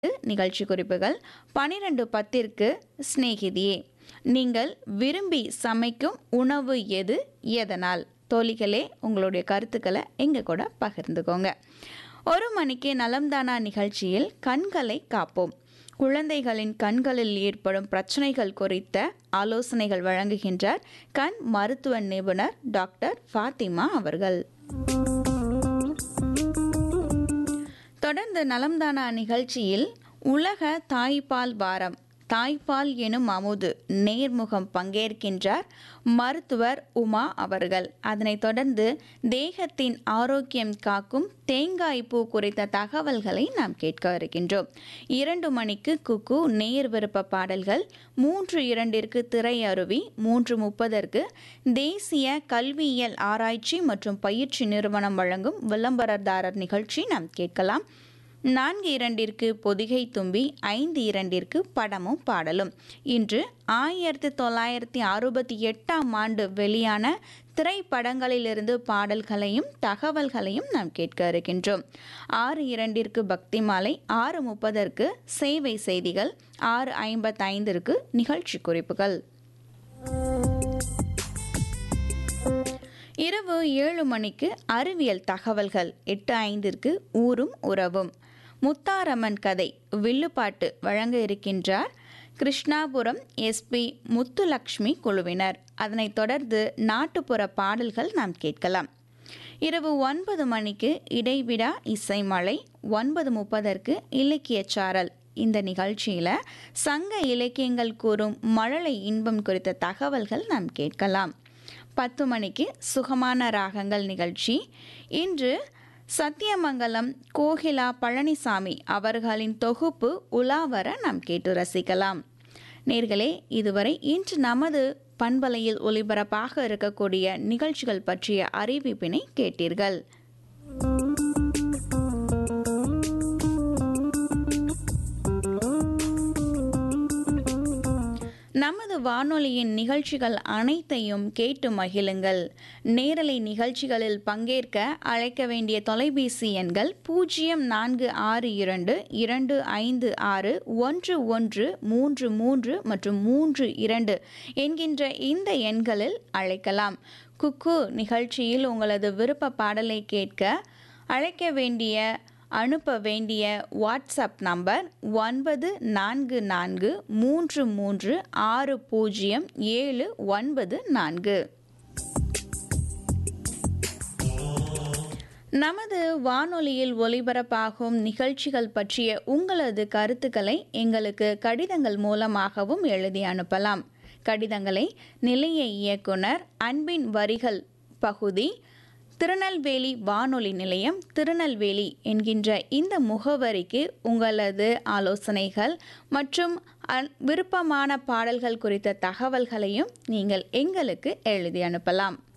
நிகழ்ச்சி குறிப்புகள் பனிரெண்டு பத்திற்கு சிநேகிதியே நீங்கள் விரும்பி சமைக்கும் உணவு எது எதனால் தோழிகளே உங்களுடைய கருத்துக்களை எங்க கூட பகிர்ந்துக்கோங்க ஒரு மணிக்கு நலம்தானா நிகழ்ச்சியில் கண்களை காப்போம் குழந்தைகளின் கண்களில் ஏற்படும் பிரச்சனைகள் குறித்த ஆலோசனைகள் வழங்குகின்றார் கண் மருத்துவ நிபுணர் டாக்டர் ஃபாத்திமா அவர்கள் தொடர்ந்து நலம்தானா நிகழ்ச்சியில் உலக தாய்ப்பால் வாரம் தாய்ப்பால் எனும் அமுது நேர்முகம் பங்கேற்கின்றார் மருத்துவர் உமா அவர்கள் அதனைத் தொடர்ந்து தேகத்தின் ஆரோக்கியம் காக்கும் தேங்காய் பூ குறித்த தகவல்களை நாம் கேட்க இருக்கின்றோம் இரண்டு மணிக்கு குக்கு நேர் விருப்ப பாடல்கள் மூன்று இரண்டிற்கு திரை அருவி மூன்று முப்பதற்கு தேசிய கல்வியியல் ஆராய்ச்சி மற்றும் பயிற்சி நிறுவனம் வழங்கும் விளம்பரதாரர் நிகழ்ச்சி நாம் கேட்கலாம் நான்கு இரண்டிற்கு பொதிகை தும்பி ஐந்து இரண்டிற்கு படமும் பாடலும் இன்று ஆயிரத்தி தொள்ளாயிரத்தி அறுபத்தி எட்டாம் ஆண்டு வெளியான திரைப்படங்களிலிருந்து பாடல்களையும் தகவல்களையும் நாம் கேட்க இருக்கின்றோம் ஆறு இரண்டிற்கு பக்தி மாலை ஆறு முப்பதற்கு சேவை செய்திகள் ஆறு ஐம்பத்தைந்திற்கு நிகழ்ச்சி குறிப்புகள் இரவு ஏழு மணிக்கு அறிவியல் தகவல்கள் எட்டு ஐந்திற்கு ஊரும் உறவும் முத்தாரம்மன் கதை வில்லுப்பாட்டு வழங்க இருக்கின்றார் கிருஷ்ணாபுரம் எஸ்பி முத்துலக்ஷ்மி குழுவினர் அதனைத் தொடர்ந்து நாட்டுப்புற பாடல்கள் நாம் கேட்கலாம் இரவு ஒன்பது மணிக்கு இடைவிடா இசைமலை ஒன்பது முப்பதற்கு இலக்கியச் சாரல் இந்த நிகழ்ச்சியில் சங்க இலக்கியங்கள் கூறும் மழலை இன்பம் குறித்த தகவல்கள் நாம் கேட்கலாம் பத்து மணிக்கு சுகமான ராகங்கள் நிகழ்ச்சி இன்று சத்தியமங்கலம் கோகிலா பழனிசாமி அவர்களின் தொகுப்பு உலாவர நாம் கேட்டு ரசிக்கலாம் நேர்களே இதுவரை இன்று நமது பண்பலையில் ஒலிபரப்பாக இருக்கக்கூடிய நிகழ்ச்சிகள் பற்றிய அறிவிப்பினை கேட்டீர்கள் நமது வானொலியின் நிகழ்ச்சிகள் அனைத்தையும் கேட்டு மகிழுங்கள் நேரலை நிகழ்ச்சிகளில் பங்கேற்க அழைக்க வேண்டிய தொலைபேசி எண்கள் பூஜ்ஜியம் நான்கு ஆறு இரண்டு இரண்டு ஐந்து ஆறு ஒன்று ஒன்று மூன்று மூன்று மற்றும் மூன்று இரண்டு என்கின்ற இந்த எண்களில் அழைக்கலாம் குக்கு நிகழ்ச்சியில் உங்களது விருப்ப பாடலை கேட்க அழைக்க வேண்டிய அனுப்ப வேண்டிய வாட்ஸ்அப் நம்பர் ஒன்பது நான்கு நான்கு மூன்று மூன்று ஆறு பூஜ்ஜியம் ஏழு ஒன்பது நான்கு நமது வானொலியில் ஒலிபரப்பாகும் நிகழ்ச்சிகள் பற்றிய உங்களது கருத்துக்களை எங்களுக்கு கடிதங்கள் மூலமாகவும் எழுதி அனுப்பலாம் கடிதங்களை நிலைய இயக்குனர் அன்பின் வரிகள் பகுதி திருநெல்வேலி வானொலி நிலையம் திருநெல்வேலி என்கின்ற இந்த முகவரிக்கு உங்களது ஆலோசனைகள் மற்றும் விருப்பமான பாடல்கள் குறித்த தகவல்களையும் நீங்கள் எங்களுக்கு எழுதி அனுப்பலாம்